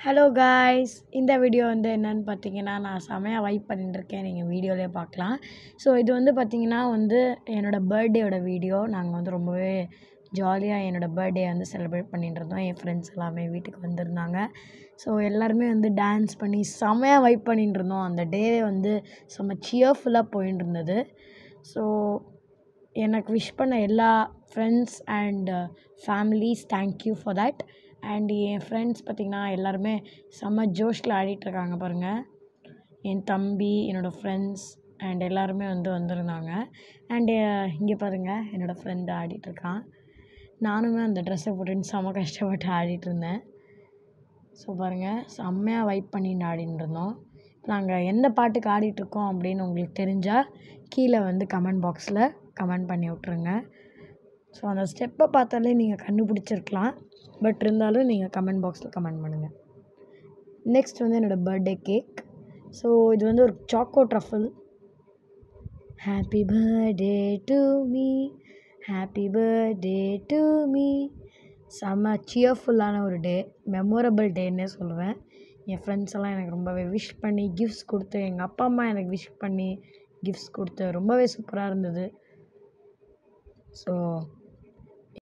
hello guys இந்த video வந்து என்னன்னு பார்த்தீங்கன்னா நான் செமையாக வைப் பண்ணிட்டுருக்கேன் நீங்கள் வீடியோலேயே பார்க்கலாம் ஸோ இது வந்து பார்த்தீங்கன்னா வந்து என்னோடய பர்த்டேயோட வீடியோ நாங்கள் வந்து ரொம்பவே ஜாலியாக என்னோடய பர்த்டே வந்து செலிப்ரேட் பண்ணிட்டு இருந்தோம் என் ஃப்ரெண்ட்ஸ் எல்லாமே வீட்டுக்கு வந்திருந்தாங்க ஸோ எல்லாருமே வந்து டான்ஸ் பண்ணி செமையாக வைப் பண்ணிட்டு இருந்தோம் அந்த டே வந்து செம்ம சியர்ஃபுல்லாக போயின்னு இருந்தது ஸோ எனக்கு விஷ் பண்ண எல்லா friends and families thank you for that and என் ஃப்ரெண்ட்ஸ் பார்த்திங்கன்னா எல்லாருமே செம்ம ஜோஷில் ஆடிட்டுருக்காங்க பாருங்கள் என் தம்பி என்னோடய ஃப்ரெண்ட்ஸ் அண்ட் எல்லாருமே வந்து வந்திருந்தாங்க அண்டு இங்கே பாருங்கள் என்னோடய ஃப்ரெண்டு ஆடிட்டுருக்கான் நானுமே அந்த ட்ரெஸ்ஸை போட்டுன்னு செம்ம கஷ்டப்பட்டு ஆடிட்டு இருந்தேன் ஸோ பாருங்கள் செம்மையாக வைப் பண்ணிட்டு ஆடின்னு இருந்தோம் நாங்கள் எந்த பாட்டுக்கு ஆடிட்டுருக்கோம் அப்படின்னு உங்களுக்கு தெரிஞ்சால் கீழே வந்து கமெண்ட் பாக்ஸில் கமெண்ட் பண்ணி விட்ருங்க ஸோ அந்த ஸ்டெப்பை பார்த்தாலே நீங்கள் கண்டுபிடிச்சிருக்கலாம் பட் இருந்தாலும் நீங்கள் கமெண்ட் பாக்ஸில் கமெண்ட் பண்ணுங்கள் நெக்ஸ்ட் வந்து என்னோடய பர்த்டே கேக் ஸோ இது வந்து ஒரு choco truffle happy birthday to me happy birthday to me செம்ம சியர்ஃபுல்லான ஒரு டே மெமோரபிள் டேன்னே சொல்லுவேன் என் ஃப்ரெண்ட்ஸ் எல்லாம் எனக்கு ரொம்பவே விஷ் பண்ணி கிஃப்ட்ஸ் கொடுத்து எங்கள் அப்பா அம்மா எனக்கு விஷ் பண்ணி கிஃப்ட்ஸ் கொடுத்து ரொம்பவே சூப்பராக இருந்தது ஸோ